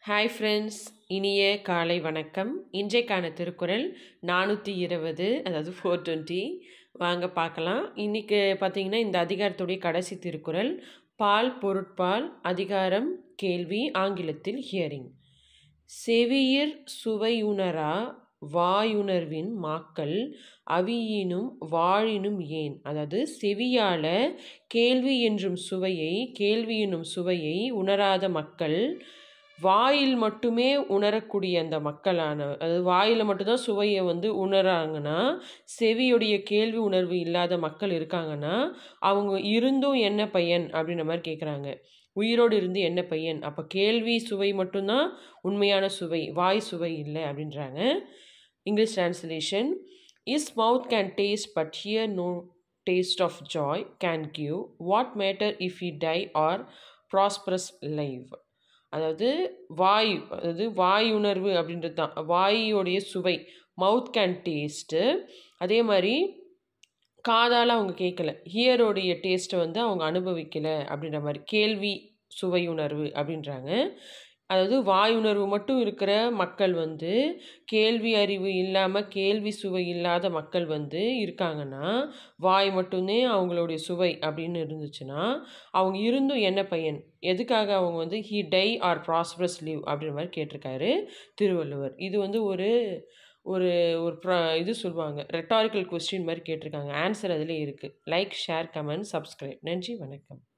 hi friends இனிய காலை வணக்கம் இன்றைக்கான திருக்குறள் நானூற்றி இருபது அதாவது ஃபோர் டுவெண்ட்டி வாங்க பார்க்கலாம் இன்றைக்கி பார்த்தீங்கன்னா இந்த அதிகாரத்துடைய கடைசி திருக்குறள் பால் பொருட்பால் அதிகாரம் கேள்வி ஆங்கிலத்தில் ஹியரிங் செவியிற் சுவையுணரா வாயுணர்வின் மாக்கள் அவியினும் வாழினும் ஏன் அதாவது செவியால கேள்வி என்றும் சுவையை கேள்வி என்னும் சுவையை உணராத மக்கள் வாயில் மட்டுமே உணரக்கூடிய அந்த மக்களான அதாவது வாயில் மட்டும்தான் சுவையை வந்து உணராங்கன்னா செவியுடைய கேள்வி உணர்வு இல்லாத மக்கள் இருக்காங்கன்னா அவங்க இருந்தும் என்ன பையன் அப்படின்ற மாதிரி கேட்குறாங்க உயிரோடு இருந்து என்ன பையன் அப்போ கேள்வி சுவை மட்டும்தான் உண்மையான சுவை வாய் சுவை இல்லை அப்படின்றாங்க English translation is mouth can taste but here no taste of joy can give what matter if I die or prosperous live அதாவது வாய் அதாவது வாய் உணர்வு அப்படின்றது தான் வாயோடைய சுவை மவுத் கேன் டேஸ்ட்டு அதே மாதிரி காதால் அவங்க கேட்கல ஹியரோடைய டேஸ்ட்டை வந்து அவங்க அனுபவிக்கலை அப்படின்ற மாதிரி கேள்வி சுவை உணர்வு அப்படின்றாங்க அதாவது வாய் உணர்வு மட்டும் இருக்கிற மக்கள் வந்து கேள்வி அறிவு இல்லாமல் கேள்வி சுவை இல்லாத மக்கள் வந்து இருக்காங்கன்னா வாய் மட்டுமே அவங்களுடைய சுவை அப்படின்னு இருந்துச்சுன்னா அவங்க இருந்தும் என்ன பையன் எதுக்காக அவங்க வந்து he die or prosperous live அப்படின்ற மாதிரி கேட்டிருக்காரு திருவள்ளுவர் இது வந்து ஒரு ஒரு ஒரு ப்ரா இது சொல்லுவாங்க ரெட்டாரிக்கல் கொஸ்டின் மாதிரி கேட்டிருக்காங்க ஆன்சர் அதிலே இருக்குது லைக் ஷேர் கமெண்ட் சப்ஸ்கிரைப் நன்றி வணக்கம்